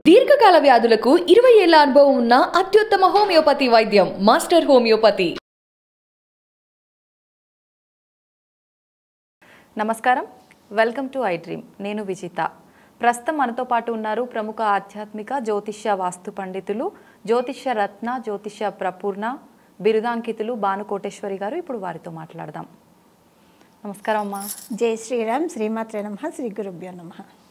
దీర్ఘకాల వ్యాధులకు ఇరవై ఏళ్ల అనుభవం ఉన్న అత్యుత్తమ హోమియోపతి వైద్యం మాస్టర్ హోమియోపతి నమస్కారం వెల్కమ్ టు ఐ డ్రీమ్ నేను విజిత ప్రస్తుతం మనతో పాటు ఉన్నారు ప్రముఖ ఆధ్యాత్మిక జ్యోతిష్య వాస్తు పండితులు జ్యోతిష్య రత్న జ్యోతిష్య ప్రపూర్ణ బిరుదాంకితులు భానుకోటేశ్వరి గారు ఇప్పుడు వారితో మాట్లాడదాం నమస్కారం అమ్మా జై శ్రీరామ్ శ్రీమాత్రే నమ శ్రీ గురుభ్యో నమ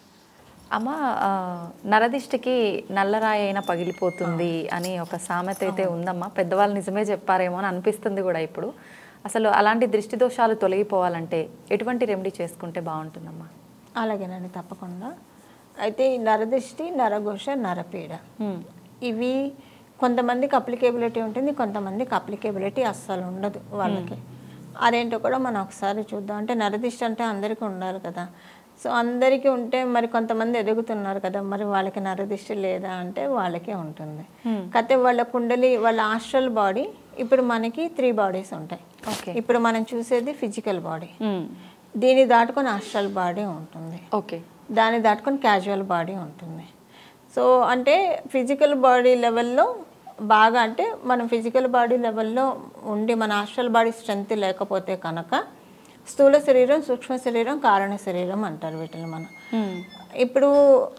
అమ్మ ఆ, నరదిష్టికి నల్లరాయి అయినా పగిలిపోతుంది అని ఒక సామెత అయితే ఉందమ్మా పెద్దవాళ్ళు నిజమే చెప్పారేమో అని అనిపిస్తుంది కూడా ఇప్పుడు అసలు అలాంటి దృష్టి దోషాలు తొలగిపోవాలంటే ఎటువంటి రెమెడీ చేసుకుంటే బాగుంటుందమ్మా అలాగేనండి తప్పకుండా అయితే ఈ నరదృష్టి నరఘోష నరపీడ హ్మ్. ఇవి కొంతమందికి అప్లికేబిలిటీ ఉంటుంది కొంతమందికి అప్లికేబిలిటీ అస్సలు ఉండదు వాళ్ళకి అదేంటో కూడా మనం ఒకసారి చూద్దాం అంటే నరదిష్టి అంటే అందరికీ ఉండాలి కదా సో అందరికీ ఉంటే మరి కొంతమంది ఎదుగుతున్నారు కదా మరి వాళ్ళకి నరదిష్టి లేదా అంటే వాళ్ళకే ఉంటుంది కాకపోతే వాళ్ళ కుండలి వాళ్ళ ఆస్ట్రల్ బాడీ ఇప్పుడు మనకి త్రీ బాడీస్ ఉంటాయి ఓకే ఇప్పుడు మనం చూసేది ఫిజికల్ బాడీ హ్మ్. దీన్ని దాటుకొని ఆస్ట్రల్ బాడీ ఉంటుంది ఓకే దాన్ని దాటుకొని క్యాజువల్ బాడీ ఉంటుంది సో అంటే ఫిజికల్ బాడీ లెవెల్లో బాగా అంటే మనం ఫిజికల్ బాడీ లెవెల్లో ఉండి మన ఆస్ట్రల్ బాడీ స్ట్రెంగ్త్ లేకపోతే కనుక స్థూల శరీరం సూక్ష్మ శరీరం కారణ శరీరం అంటారు వీటిని మనం హ్మ్. ఇప్పుడు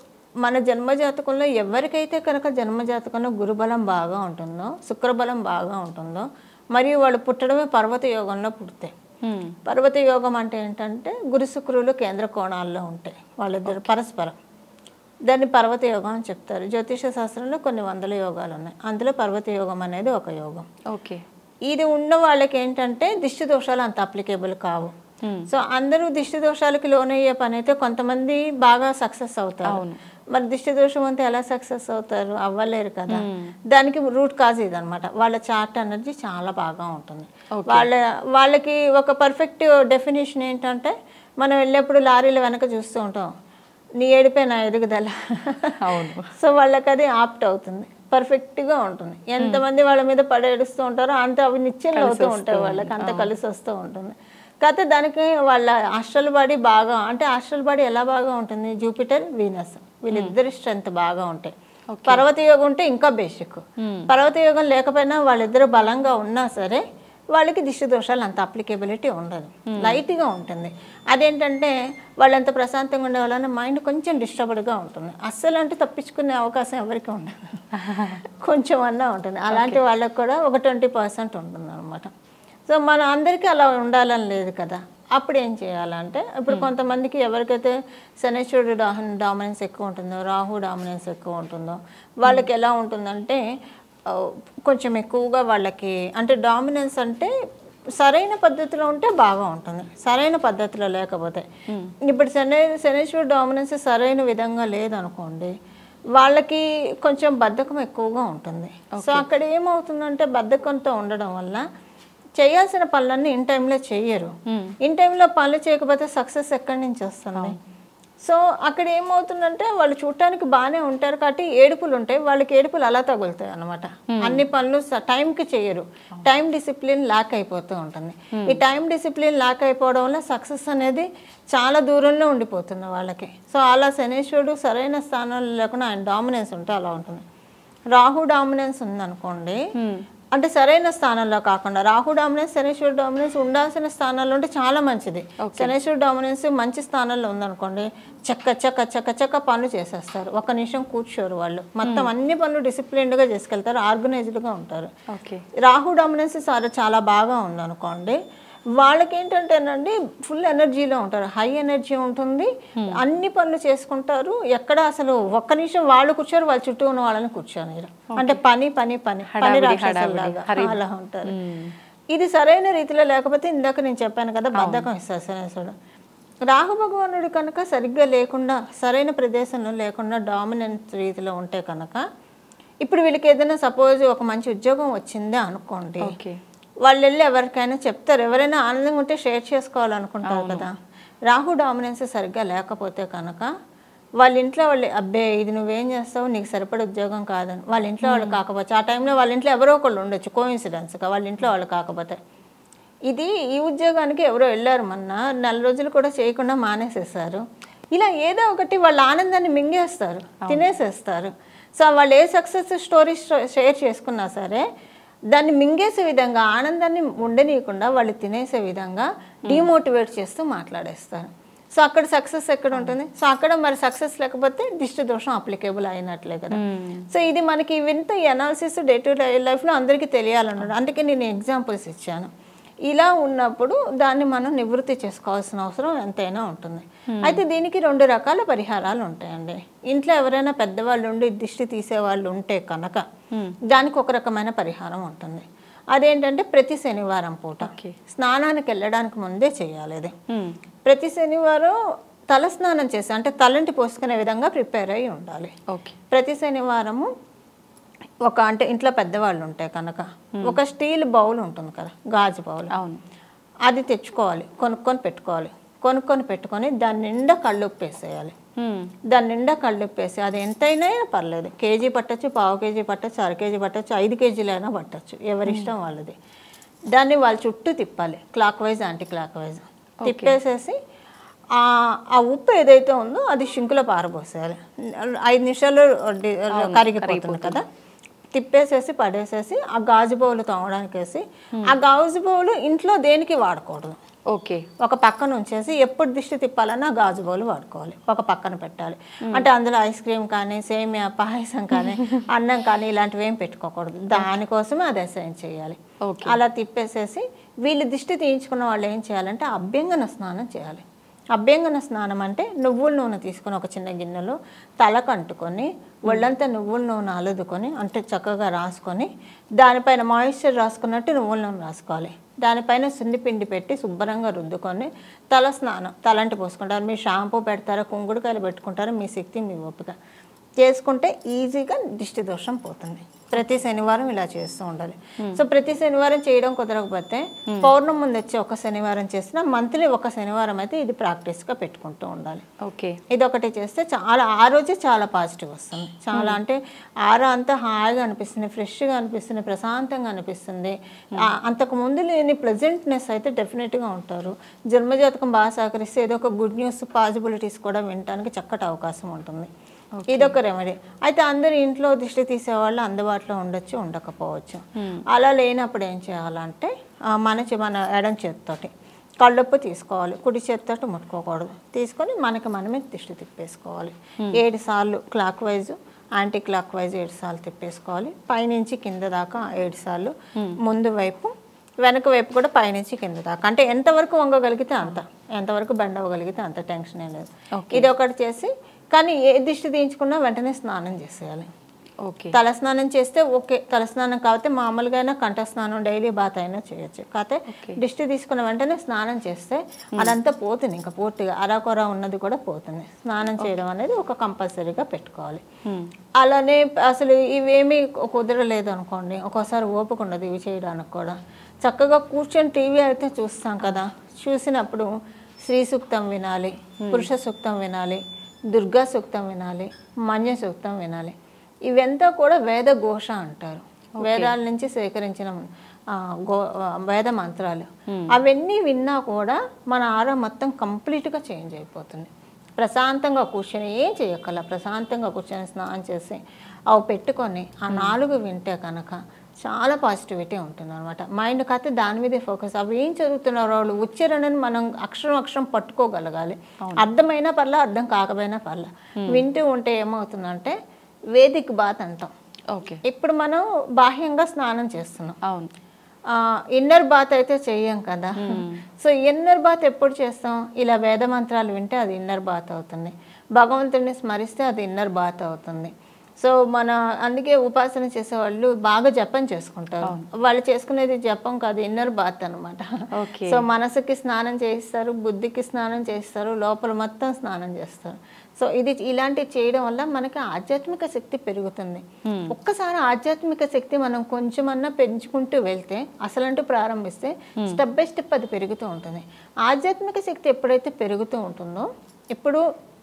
మన జన్మజాతకంలో ఎవరికైతే కనుక జన్మజాతకంలో గురుబలం బాగా ఉంటుందో శుక్రబలం బాగా ఉంటుందో మరియు వాళ్ళు పుట్టడమే పర్వత యోగంలో పుడితే హ్మ్. పర్వత యోగం అంటే ఏంటంటే గురు శుక్రులు కేంద్ర కోణాల్లో ఉంటాయి వాళ్ళిద్దరు పరస్పరం దాన్ని పర్వత యోగం అని చెప్తారు జ్యోతిష శాస్త్రంలో కొన్ని వందల యోగాలు ఉన్నాయి అందులో పర్వత యోగం అనేది ఒక యోగం ఓకే ఇది ఉన్న వాళ్ళకి ఏంటంటే దిష్టి దోషాలు అంత అప్లికేబుల్ కావు హ్మ్. సో అందరూ దిష్టి దోషాలకి లోనయ్యే పని అయితే కొంతమంది బాగా సక్సెస్ అవుతారు మరి దిష్టి దోషం అంతా ఎలా సక్సెస్ అవుతారు అవ్వలేరు కదా దానికి రూట్ కాజ్ ఇదనమాట వాళ్ళ చార్ట్ ఎనర్జీ చాలా బాగా ఉంటుంది వాళ్ళ వాళ్ళకి ఒక పర్ఫెక్ట్ డెఫినేషన్ ఏంటంటే మనం వెళ్ళేప్పుడు లారీల వెనక చూస్తూ ఉంటాం నీ ఏడిపే నా ఎదుగుదల అవును. సో వాళ్ళకి అది ఆప్ట్ అవుతుంది పర్ఫెక్ట్గా ఉంటుంది ఎంతమంది వాళ్ళ మీద పడేడుస్తూ ఉంటారో అంత అవి నిత్యంలో అవుతూ ఉంటాయి వాళ్ళకి అంత కలిసి వస్తూ ఉంటుంది కాకపోతే దానికి వాళ్ళ ఆస్ట్రల్ బాడీ బాగా అంటే ఆస్ట్రల్ బాడీ ఎలా బాగా ఉంటుంది జూపిటర్ వీనస్ వీళ్ళిద్దరి స్ట్రెంత్ బాగా ఉంటాయి పర్వత యోగం ఉంటే ఇంకా బేసిక్ పర్వత యోగం లేకపోయినా వాళ్ళిద్దరు బలంగా ఉన్నా సరే వాళ్ళకి దిష్టి దోషాలు అంత అప్లికేబిలిటీ ఉండదు లైట్గా ఉంటుంది అదేంటంటే వాళ్ళంత ప్రశాంతంగా ఉండే వాళ్ళ మైండ్ కొంచెం డిస్టర్బ్డ్గా ఉంటుంది అస్సలు అంటే తప్పించుకునే అవకాశం ఎవరికి ఉండదు కొంచెం అన్నా ఉంటుంది అలాంటి వాళ్ళకి కూడా ఒక ట్వంటీ పర్సెంట్ ఉంటుంది అనమాట సో మన అందరికీ అలా ఉండాలని లేదు కదా అప్పుడు ఏం చేయాలంటే ఇప్పుడు కొంతమందికి ఎవరికైతే శనేశ్వరుడు డామినెన్స్ ఎక్కువ ఉంటుందో రాహు డామినెన్స్ ఎక్కువ ఉంటుందో వాళ్ళకి ఎలా ఉంటుందంటే ఆ, కొంచెం ఎక్కువగా వాళ్ళకి అంటే డామినెన్స్ అంటే సరైన పద్ధతిలో ఉంటే బాగా ఉంటుంది సరైన పద్ధతిలో లేకపోతే ఇప్పుడు శని శనేశ్వరుడు డామినెన్స్ సరైన విధంగా లేదనుకోండి వాళ్ళకి కొంచెం బద్ధకం ఎక్కువగా ఉంటుంది సో అక్కడ ఏమవుతుందంటే బద్ధకంతో ఉండడం వల్ల చేయాల్సిన పనులన్నీ ఇన్ టైంలో చెయ్యరు ఇన్ టైంలో పనులు చేయకపోతే సక్సెస్ ఎక్కడి నుంచి వస్తుంది సో అక్కడ ఏమవుతుందంటే వాళ్ళు చూడటానికి బాగానే ఉంటారు కాబట్టి ఏడుపులు ఉంటాయి వాళ్ళకి ఏడుపులు అలా తగులుతాయి అనమాట అన్ని పనులు స- టైంకి చేయరు టైం డిసిప్లిన్ లాక్ అయిపోతూ ఉంటుంది ఈ టైం డిసిప్లిన్ లాక్ అయిపోవడం వల్ల సక్సెస్ అనేది చాలా దూరంలో ఉండిపోతుంది వాళ్ళకి సో అలా శనేశ్వరుడు సరైన స్థానంలో లేకుండా ఆయన డామినెన్స్ ఉంటే అలా ఉంటుంది రాహు డామినెన్స్ ఉందనుకోండి అంటే సరైన స్థానంలో కాకుండా రాహు డామినెన్స్ శనేశ్వర డామినెన్స్ ఉండాల్సిన స్థానాల్లో ఉంటే చాలా మంచిది శనేశ్వర డామినెన్స్ మంచి స్థానంలో ఉందనుకోండి చక్క చక్క చక్క చక్క పనులు చేసేస్తారు ఒక నిమిషం కూర్చోరు వాళ్ళు మొత్తం అన్ని పనులు డిసిప్లిన్డ్గా చేసుకెళ్తారు ఆర్గనైజ్డ్గా ఉంటారు ఓకే రాహు డామినెన్స్ సార్ చాలా బాగా ఉందనుకోండి వాళ్ళకి ఏంటంటేనండి ఫుల్ ఎనర్జీలో ఉంటారు హై ఎనర్జీ ఉంటుంది అన్ని పనులు చేసుకుంటారు ఎక్కడ అసలు ఒక్క నిమిషం వాళ్ళు కూర్చోరు వాళ్ళ చుట్టూ ఉన్న వాళ్ళని కూర్చోనిరు అంటే పని పని పని పని రాక్షసులాగా అలా ఉంటారు ఇది సరైన రీతిలో లేకపోతే ఇందాక నేను చెప్పాను కదా బద్ధకం ఇస్తారు శనేశ్వరుడు రాహు భగవానుడు కనుక సరిగ్గా లేకుండా సరైన ప్రదేశంలో లేకుండా డామినెంట్ రీతిలో ఉంటే కనుక ఇప్పుడు వీళ్ళకి ఏదైనా సపోజ్ ఒక మంచి ఉద్యోగం వచ్చిందే అనుకోండి ఓకే వాళ్ళు వెళ్ళి ఎవరికైనా చెప్తారు ఎవరైనా ఆనందంగా ఉంటే షేర్ చేసుకోవాలనుకుంటారు కదా రాహు డామినెన్స్ సరిగ్గా లేకపోతే కనుక వాళ్ళ ఇంట్లో వాళ్ళు అబ్బే ఇది నువ్వేం చేస్తావు నీకు సరిపడే ఉద్యోగం కాదని వాళ్ళ ఇంట్లో వాళ్ళు కాకపోతే ఆ టైంలో వాళ్ళ ఇంట్లో ఎవరో ఒకళ్ళు ఉండొచ్చు కోఇన్సిడెన్స్గా వాళ్ళ ఇంట్లో వాళ్ళు కాకపోతే ఇది ఈ ఉద్యోగానికి ఎవరో వెళ్ళారు మొన్న నెల రోజులు కూడా చేయకుండా మానేసేసారు ఇలా ఏదో ఒకటి వాళ్ళ ఆనందాన్ని మింగేస్తారు తినేసేస్తారు సో వాళ్ళు ఏ సక్సెస్ స్టోరీ షేర్ చేసుకున్నా సరే దాన్ని మింగేసే విధంగా ఆనందాన్ని ఉండనీయకుండా వాళ్ళు తినేసే విధంగా డిమోటివేట్ చేస్తూ మాట్లాడేస్తారు సో అక్కడ సక్సెస్ ఎక్కడ ఉంటుంది సో అక్కడ మరి సక్సెస్ లేకపోతే దిష్టి దోషం అప్లికేబుల్ అయినట్లే కదా సో ఇది మనకి వింత ఈ అనాలిసిస్ డే టు డే లైఫ్లో అందరికీ తెలియాలన్నాడు అందుకే నేను ఎగ్జాంపుల్స్ ఇచ్చాను ఇలా ఉన్నప్పుడు దాన్ని మనం నివృత్తి చేసుకోవాల్సిన అవసరం ఎంతైనా ఉంటుంది అయితే దీనికి రెండు రకాల పరిహారాలు ఉంటాయండి ఇంట్లో ఎవరైనా పెద్దవాళ్ళు ఉండి దిష్టి తీసేవాళ్ళు ఉంటే కనుక దానికి ఒక రకమైన పరిహారం ఉంటుంది అదేంటంటే ప్రతి శనివారం పూట Okay. స్నానానికి వెళ్ళడానికి ముందే చేయాలి అది ప్రతి శనివారం తల స్నానం చేసి అంటే తలంటి పోసుకునే విధంగా ప్రిపేర్ అయి ఉండాలి ఓకే ప్రతి శనివారము ఒక అంటే ఇంట్లో పెద్దవాళ్ళు ఉంటాయి కనుక ఒక స్టీల్ బౌల్ ఉంటుంది కదా గాజు బౌల్ అవును అది తెచ్చుకోవాలి కొనుక్కొని పెట్టుకోవాలి కొనుక్కొని పెట్టుకొని దాని నిండా కళ్ళుప్పు వేసేయాలి మ్మ్. దాని నిండా కళ్ళుప్పు వేసి అది ఎంతైనా పర్లేదు కేజీ పట్టచ్చు పావు కేజీ పట్టచ్చు అర కేజీ పట్టచ్చు ఐదు కేజీలైనా పట్టచ్చు ఎవరిష్టం వాళ్ళది దాన్ని వాళ్ళ చుట్టూ తిప్పాలి clockwise anticlockwise తిప్పేసేసి ఆ ఆ ఉప్పు ఏదైతే ఉందో అది షింకులో పారబోసేయాలి ఐదు నిమిషాలు డి- కరిగిపోతుంది కదా తిప్పేసేసి పడేసేసి ఆ గాజు బౌలు తోమడానికి వేసి ఆ గాజు బౌలు ఇంట్లో దేనికి వాడకూడదు ఓకే ఒక పక్కన ఉంచేసి ఎప్పుడు దిష్టి తిప్పాలన్నా గాజు బౌలు వాడుకోవాలి ఒక పక్కన పెట్టాలి అంటే అందులో ఐస్ క్రీమ్ కానీ సేమియా పాయసం కానీ అన్నం కానీ ఇలాంటివి ఏం పెట్టుకోకూడదు దానికోసమే అది అసైన్ చేయాలి ఓకే అలా తిప్పేసేసి వీళ్ళు దిష్టి తీయించుకున్న వాళ్ళు ఏం చేయాలంటే అభ్యంగన స్నానం చేయాలి అభ్యంగన స్నానం అంటే నువ్వుల నూనె తీసుకొని ఒక చిన్న గిన్నెలో తలకు అంటుకొని ఒళ్ళంతా నువ్వుల నూనె అలుదుకొని అంటే చక్కగా రాసుకొని దానిపైన మాయిశ్చర్ రాసుకున్నట్టు నువ్వుల నూనె రాసుకోవాలి దానిపైన సున్నిపిండి పెట్టి శుభ్రంగా రుద్దుకొని తల స్నానం తలంటి పోసుకుంటారు మీరు షాంపూ పెడతారా కుంకుడుకాయలు పెట్టుకుంటారా మీ శక్తి మీ ఓపిక చేసుకుంటే ఈజీగా దిష్టి దోషం పోతుంది ప్రతి శనివారం ఇలా చేస్తూ ఉండాలి సో ప్రతి శనివారం చేయడం కుదరకపోతే పౌర్ణమి ముందు వచ్చి ఒక శనివారం చేసినా మంత్లీ ఒక శనివారం అయితే ఇది ప్రాక్టీస్గా పెట్టుకుంటూ ఉండాలి ఓకే ఇది ఒకటి చేస్తే చాలా ఆ రోజే చాలా పాజిటివ్ వస్తుంది చాలా అంటే ఆరా అంతా హాయిగా అనిపిస్తుంది ఫ్రెష్గా అనిపిస్తుంది ప్రశాంతంగా అనిపిస్తుంది ఆ- అంతకు ముందు లేని ప్లెజెంట్నెస్ అయితే డెఫినెట్గా ఉంటారు జన్మజాతకం బాగా సహకరిస్తే ఏదో ఒక గుడ్ న్యూస్ పాసిబిలిటీస్ కూడా వినడానికి చక్కటి అవకాశం ఉంటుంది ఇదొక రెమెడీ అయితే అందరు ఇంట్లో దిష్టి తీసేవాళ్ళు అందుబాటులో ఉండొచ్చు ఉండకపోవచ్చు అలా లేనప్పుడు ఏం చేయాలంటే ఆ, మన చే- మన ఎడం చేతితోటి కళ్ళొప్పు తీసుకోవాలి కుడి చేతితో ముట్టుకోకూడదు తీసుకొని మనకి మనమే దిష్టి తిప్పేసుకోవాలి ఏడు సార్లు clockwise anticlockwise ఏడు సార్లు తిప్పేసుకోవాలి పైనుంచి కింద దాకా ఏడు సార్లు ముందు వైపు వెనక వైపు కూడా పైనుంచి కింద దాకా అంటే ఎంతవరకు వంగగలిగితే అంత ఎంతవరకు బెండ్ అవ్వగలిగితే అంత టెన్షన్ ఏం లేదు ఇది ఒకటి చేసి కానీ ఏ దిష్టి తీయించుకున్నా వెంటనే స్నానం చేసేయాలి ఓకే తల స్నానం చేస్తే ఓకే తల స్నానం కాకపోతే మామూలుగా అయినా కంఠ స్నానం డైలీ బాత్ అయినా చేయొచ్చు కాకపోతే దిష్టి తీసుకున్న వెంటనే స్నానం చేస్తే అదంతా పోతుంది ఇంకా పూర్తిగా అరాకొర ఉన్నది కూడా పోతుంది స్నానం చేయడం అనేది ఒక కంపల్సరీగా పెట్టుకోవాలి అలానే అసలు ఇవేమీ కుదరలేదు అనుకోండి ఒక్కోసారి ఓపిక ఉండదు ఇవి చేయడానికి కూడా చక్కగా కూర్చొని టీవీ అయితే చూస్తాం కదా చూసినప్పుడు శ్రీ సూక్తం వినాలి పురుష సూక్తం వినాలి దుర్గా సూక్తం వినాలి మన్య సూక్తం వినాలి ఇవంతా కూడా వేద ఘోష అంటారు వేదాల నుంచి సేకరించిన ఆ, గో ఆ, వేద మంత్రాలు అవన్నీ విన్నా కూడా మన ఆరా మొత్తం కంప్లీట్గా చేంజ్ అయిపోతుంది ప్రశాంతంగా కూర్చొని ఏం చేయక్కల ప్రశాంతంగా కూర్చొని స్నానం చేసి అవి పెట్టుకొని ఆ నాలుగు వింటే కనుక చాలా పాజిటివిటీ ఉంటుంది అనమాట మైండ్ కాకపోతే దాని మీదే ఫోకస్ అవి ఏం చదువుతున్నారు వాళ్ళు ఉచ్చారణని మనం అక్షరం అక్షరం పట్టుకోగలగాలి అర్థమైనా పర్లా అర్థం కాకపోయినా పర్లా వింటూ ఉంటే ఏమవుతుందంటే వేదిక్ బాత్ అంటాం ఓకే ఇప్పుడు మనం బాహ్యంగా స్నానం చేస్తున్నాం అవును ఇన్నర్ బాత్ అయితే చెయ్యం కదా సో ఇన్నర్ బాత్ ఎప్పుడు చేస్తాం ఇలా వేద మంత్రాలు వింటే అది ఇన్నర్ బాత్ అవుతుంది భగవంతుడిని స్మరిస్తే అది ఇన్నర్ బాత్ అవుతుంది సో మన అందుకే ఉపాసన చేసే వాళ్ళు బాగా జపం చేసుకుంటారు వాళ్ళు చేసుకునేది జపం కాదు ఇన్నర్ బాత్ అనమాట Okay. సో మనసుకి స్నానం చేయిస్తారు బుద్ధికి స్నానం చేస్తారు లోపల మొత్తం స్నానం చేస్తారు సో ఇది ఇలాంటివి చేయడం వల్ల మనకి ఆధ్యాత్మిక శక్తి పెరుగుతుంది ఒక్కసారి ఆధ్యాత్మిక శక్తి మనం కొంచెమన్నా పెంచుకుంటూ వెళ్తే అసలంటూ ప్రారంభిస్తే స్టెప్ బై స్టెప్ అది పెరుగుతూ ఉంటుంది ఆధ్యాత్మిక శక్తి ఎప్పుడైతే పెరుగుతూ ఉంటుందో ఇప్పుడు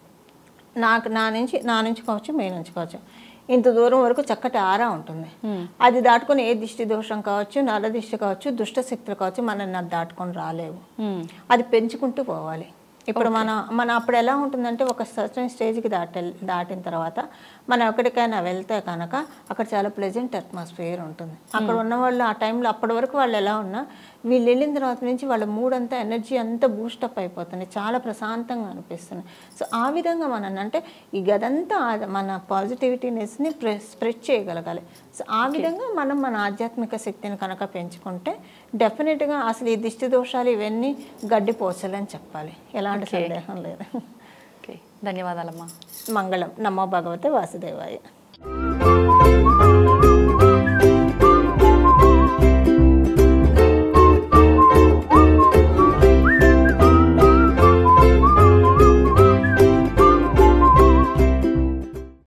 నాకు నా నుంచి నా నుంచి కావచ్చు మీ నుంచి కావచ్చు ఇంత దూరం వరకు చక్కటి ఆరా ఉంటుంది అది దాటుకొని ఏ దిష్టి దోషం కావచ్చు నల్ల దిష్టి కావచ్చు దుష్ట శక్తులు కావచ్చు మనం అది దాటుకొని రాలేవు అది పెంచుకుంటూ పోవాలి ఇప్పుడు మన మన అప్పుడు ఎలా ఉంటుందంటే ఒక సర్టన్ స్టేజ్కి దాటి దాటిన తర్వాత మనం ఎక్కడికైనా వెళ్తే కనుక అక్కడ చాలా ప్లెజెంట్ అట్మాస్ఫియర్ ఉంటుంది అక్కడ ఉన్న వాళ్ళు ఆ టైంలో అప్పటి వరకు వాళ్ళు ఎలా ఉన్నా వీళ్ళు వెళ్ళిన తర్వాత నుంచి వాళ్ళ మూడ్ అంతా ఎనర్జీ అంతా బూస్టప్ అయిపోతుంది చాలా ప్రశాంతంగా అనిపిస్తుంది సో ఆ విధంగా మనం అంటే ఈ గదంతా ఆ- మన పాజిటివిటీనెస్ని స్ప్రెడ్ చేయగలగాలి సో ఆ విధంగా మనం మన ఆధ్యాత్మిక శక్తిని కనుక పెంచుకుంటే డెఫినెట్గా అసలు ఈ దిష్టి దోషాలు ఇవన్నీ గడ్డిపోచలని చెప్పాలి ఎలాంటి సందేహం లేదు ఓకే ధన్యవాదాలమ్మా మంగళం నమో భగవతే వాసుదేవాయ